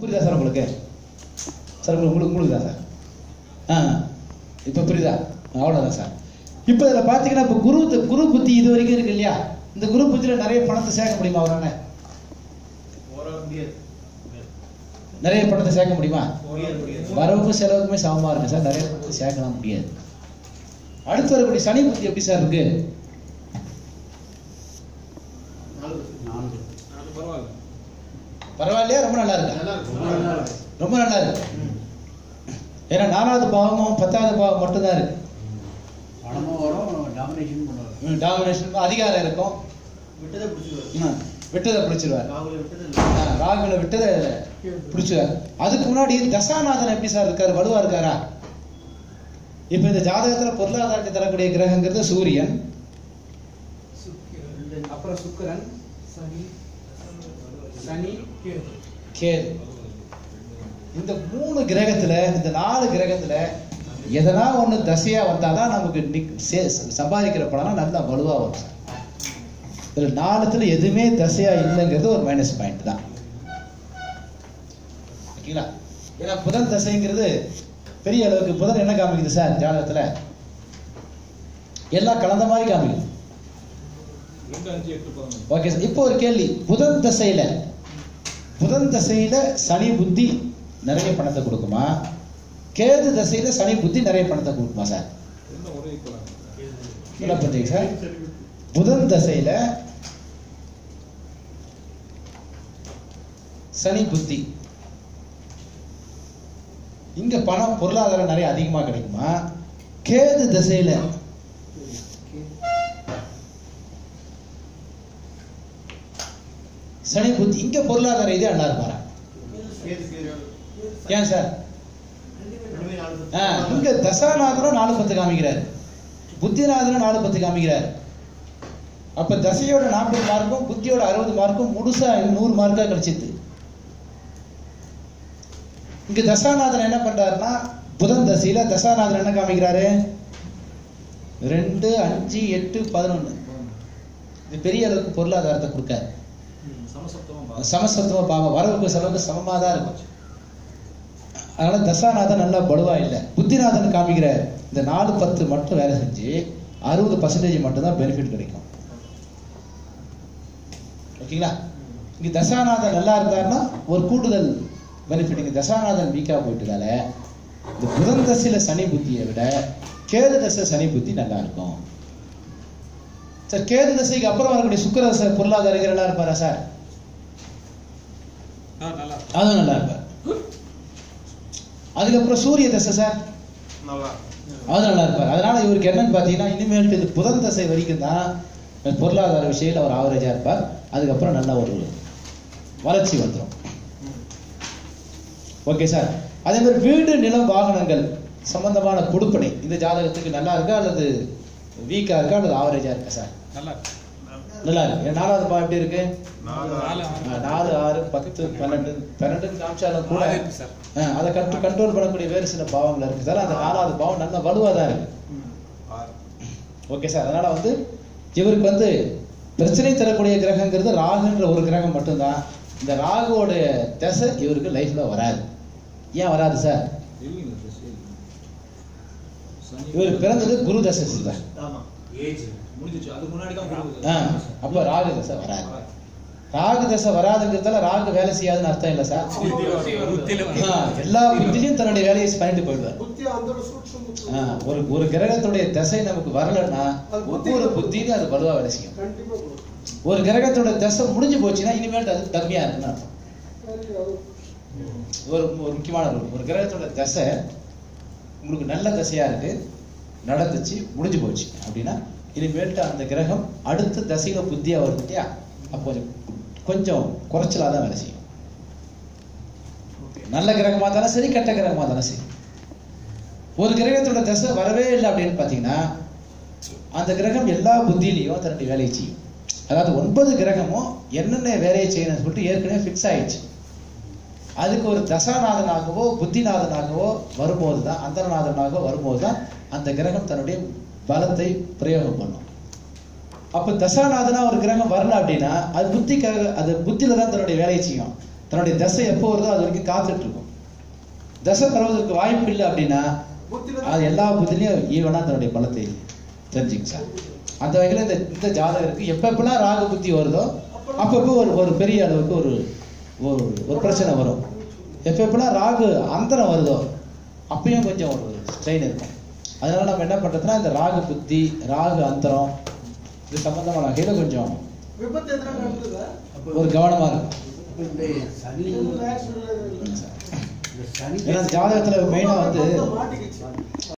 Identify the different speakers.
Speaker 1: புரியுதா சார் உங்களுக்கு சார் உங்களுக்கு உங்களுக்கு உங்களுக்கு தான் சார் ஆ இப்போ புரியுதா அவ்வளோதான் சார் இப்போ இதில் பார்த்தீங்கன்னா இப்போ குரு குரு புத்தி இது வரைக்கும் இருக்கு இல்லையா இந்த குரு புத்தியில் நிறைய பணத்தை சேர்க்க முடியுமா அவரான நிறைய பணத்தை சேர்க்க முடியுமா வரவுக்கும் செலவுக்குமே சமமா இருக்கு சார் நிறைய பணத்தை சேர்க்கலாம் முடியாது அடுத்து வரக்கூடிய சனி புத்தி எப்படி சார் இருக்கு பரவாயில்லையா ரொம்ப நல்லா இருக்கா ரொம்ப நல்லா இருக்கு ஏன்னா நாலாவது பாவமும் பத்தாவது பாவம் மட்டும்தான் இருக்கு
Speaker 2: பணமும் வரும் டாமினேஷன் பண்ணுவார்
Speaker 1: டாமினேஷன் அதிகாரம் இருக்கும்
Speaker 2: விட்டதை பிடிச்சிருவார்
Speaker 1: ம், விட்டதை பிடிச்சிருவார்
Speaker 2: ராகுல விட்டதை
Speaker 1: ஆ, ராகுல விட்டதை பிடிச்சிருவார் அதுக்கு முன்னாடி தசாநாதன் எப்படி சார் இருக்காரு வலுவா இருக்காரா இப்ப இந்த ஜாதகத்துல பொருளாதாரத்தை தரக்கூடிய கிரகங்கிறது சூரியன்
Speaker 3: அப்புறம் சுக்கிரன் சனி சனி கேது
Speaker 1: கேது இந்த மூணு கிரகத்துல இந்த நாலு கிரகத்துல எதனா ஒண்ணு தசையா வந்தாதான் நமக்கு நிக்- சே- சம்பாதிக்கிற பணம் நல்லா வலுவா வரும் சார் இதுல நாலுத்துல எதுவுமே தசையா இல்லைங்கிறது ஒரு மைனஸ் பாயிண்ட் தான் ஓகேங்களா ஏன்னா புதன் தசைங்கிறது பெரிய அளவுக்கு புதன் என்ன காமிக்குது சார் ஜாதகத்துல எல்லாம் கலந்த மாதிரி காமிக்குது ஓகே சார் இப்போ ஒரு கேள்வி புதன் தசையில புதன் தசையில சனி புத்தி நிறைய பணத்தை கொடுக்குமா கேது தசையில சனி புத்தி நிறைய பணத்தை கொடுக்குமா சார் என்ன பண்றீங்க சார் புதன் தசையில சனி புத்தி இங்க பணம் பொருளாதாரம் நிறைய அதிகமா கிடைக்குமா கேது திசையில சனி புத்தி இங்க பொருளாதார இது நல்லா இருப்பாரா
Speaker 2: கேது கேது
Speaker 1: ஏன் சார்
Speaker 2: ரெண்டுமே நாலு பத்து.
Speaker 1: ஆ, இங்க தசாநாதனும் நாலு பத்து காமிக்கிறார் புத்திநாதனும் நாலு பத்து காமிக்கிறார் அப்ப தசையோட நாற்பது மார்க்கும் புத்தியோட அறுபது மார்க்கும் முழுசா நூறு மார்க்கா கிடைச்சிது இங்க தசாநாதன் என்ன பண்றாருன்னா புதன் தசையில தசாநாதன் என்ன காமிக்கிறாரு ரெண்டு அஞ்சு எட்டு பதினொன்னு இது பெரிய அளவுக்கு பொருளாதாரத்தை கொடுக்காரு சமசத்துவ பாவம் வரவுக்கு செலவுக்கு சமமா தான் இருக்கும் அதனால தசாநாதன் நல்லா பலுவா இல்லை புத்திநாதன் காமிக்கிற இந்த நாலு பத்து மட்டும் வேலை செஞ்சு அறுபது பர்சன்டேஜ் மட்டும் தான் பெனிஃபிட் கிடைக்கும் ஓகேங்களா இங்க தசாநாதன் நல்லா இருந்தாருன்னா ஒரு கூடுதல் பெனிஃபிட் இங்க தசாநாதன் வீக்கா போயிட்டதால இந்த புதன் தசையில சனி புத்தியை விட கேது தசை சனி புத்தி நல்லா இருக்கும் சார் கேது தசைக்கு அப்புறம் வரக்கூடிய சுக்கிர தசை பொருளாதார இது நல்லா இருப்பாரா சார் அதுவும் நல்லா இருப்பார் அதுக்கப்புறம் சூரிய தசை சார் அது நல்லா இருப்பார் அதனால இவருக்கு என்னன்னு பார்த்தீங்கன்னா இனிமேல் இது புதன் தசை வரைக்கும் தான் பொருளாதார விஷயத்தில் அவர் ஆவரேஜாக இருப்பார் அதுக்கப்புறம் நல்ல ஒரு வளர்ச்சி வந்துடும் ஓகே சார் அதே மாதிரி வீடு நிலம் வாகனங்கள் சம்பந்தமான கொடுப்பனை இந்த ஜாதகத்துக்கு நல்லா இருக்கா அல்லது வீக்கா இருக்கா அல்லது ஆவரேஜா இருக்கா சார்
Speaker 4: நல்லா
Speaker 1: நல்லா இருக்கு ஏன் நாலாவது பா எப்படி இருக்கு
Speaker 4: நாலு
Speaker 1: ஆ, நாலு ஆறு பத்து பன்னெண்டு பன்னெண்டுன்னு காமிச்சாலும் கூட
Speaker 4: ஆறு இருக்கு சார்.
Speaker 1: ஆ, அதை கட்டு கண்ட்ரோல் பண்ணக்கூடிய வேறு சில பாவங்கள் இருக்கு சார் அந்த நாலாவது பாவம் நல்ல வலுவாக தான் இருக்கு ஓகே சார் அதனால வந்து இவருக்கு வந்து பிரச்சனை தரக்கூடிய கிரகங்கிறது ராகுன்ற ஒரு கிரகம் மட்டும்தான் இந்த ராகுவோட தசை இவருக்கு லைஃப்ல வராது ஏன் வராது சார் இவர் பிறந்தது குரு தசை சார்
Speaker 2: ஆமா
Speaker 1: ஆ, அப்ப ராகு தசை வராது ராகு தசை வராதுங்கிறதால ராகு வேலை செய்யாதுன்னு அர்த்தம் இல்லை சார்
Speaker 4: புத்தியில வந்து-
Speaker 1: ஆ, எல்லா புத்திலையும் தன்னுடைய வேலையை பண்ணிட்டு போயிடுவார்
Speaker 5: புத்தி அந்த சூட்சம் புத்தி.
Speaker 1: ஆ, ஒரு ஒரு கிரகத்துடைய திசை நமக்கு வரலன்னா ஒவ்வொரு புத்தியும் அது வலுவா வேலை செய்யும்
Speaker 5: கண்டிப்பா கொடுக்கும்.
Speaker 1: ஒரு கிரகத்தோட திசை முடிஞ்சு போச்சுன்னா இனிமேல் அது கம்மியா இருக்குன்னு அர்த்தம்
Speaker 5: சரி, அது
Speaker 1: ஒரு ஒரு முக்கியமான rule. ஒரு கிரகத்தோட தசை உங்களுக்கு நல்ல தசையா இருக்கு நடந்துச்சு முடிஞ்சு போச்சு அப்படின்னா இனிமேல்ட்டு அந்த கிரகம் அடுத்த தசையில புத்தியா வருது இல்லையா அப்போ கொஞ்சம் கொஞ்சம் குறைச்சலா தான் வேலை செய்யும் நல்ல கிரகமா தானே சரி கெட்ட கிரகமா தானே சரி ஒரு கிரகத்தோட தசை வரவே இல்லை அப்படின்னு பார்த்தீங்கன்னா அந்த கிரகம் எல்லா புத்தியிலையும் தன்னுடைய வேலையை செய்யும் அதாவது ஒன்பது கிரகமும் என்னென்ன வேலையை செய்யணும்னு சொல்லிட்டு ஏற்கனவே ஃபிக்ஸ் ஆயிடுச்சு அதுக்கு ஒரு தசாநாதனாகவோ புத்திநாதனாகவோ வரும்போது தான் அந்தரநாதனாகவோ வரும்போது தான் அந்த கிரகம் தன்னுடைய பலத்தை பிரயோகம் பண்ணும் அப்ப தசாநாதனா ஒரு கிரகம் வரல அப்படின்னா அது புத்தி அது புத்தியில தான் தன்னுடைய வேலையை செய்யும் தன்னுடைய தசை எப்போ வருதோ அது வரைக்கும் காத்துட்டு இருக்கும் தசை பரவதற்கு வாய்ப்பு இல்லை அப்படின்னா அது எல்லா புத்திலையும் ஈவனா தன்னுடைய பலத்தை தெரிஞ்சுங்க சார் அந்த வகையில் இந்த இந்த ஜாதகருக்கு எப்பப்பெல்லாம் ராகு புத்தி வருதோ அப்பப்போ ஒரு ஒரு பெரிய அளவுக்கு ஒரு ஒரு ஒரு பிரச்சனை வரும் எப்பப்பெல்லாம் ராகு அந்தரம் வருதோ அப்பயும் கொஞ்சம் ஒரு ஸ்ட்ரெயின் இருக்கும் அதனால நம்ம என்ன பண்றதுன்னா இந்த ராகு புத்தி ராகு அந்தரம் இது சம்பந்தமான வகையில் கொஞ்சம்
Speaker 5: விபத்து எதனா நடந்ததா
Speaker 1: ஒரு கவனமா இருக்கும்
Speaker 2: அப்ப இந்த சனி
Speaker 5: எதுவும் accident எதுவும் இல்லை.
Speaker 2: இந்த சனி
Speaker 1: ஏன்னா ஜாதகத்துல மெயினா வந்து
Speaker 5: மாட்டிக்கிச்சு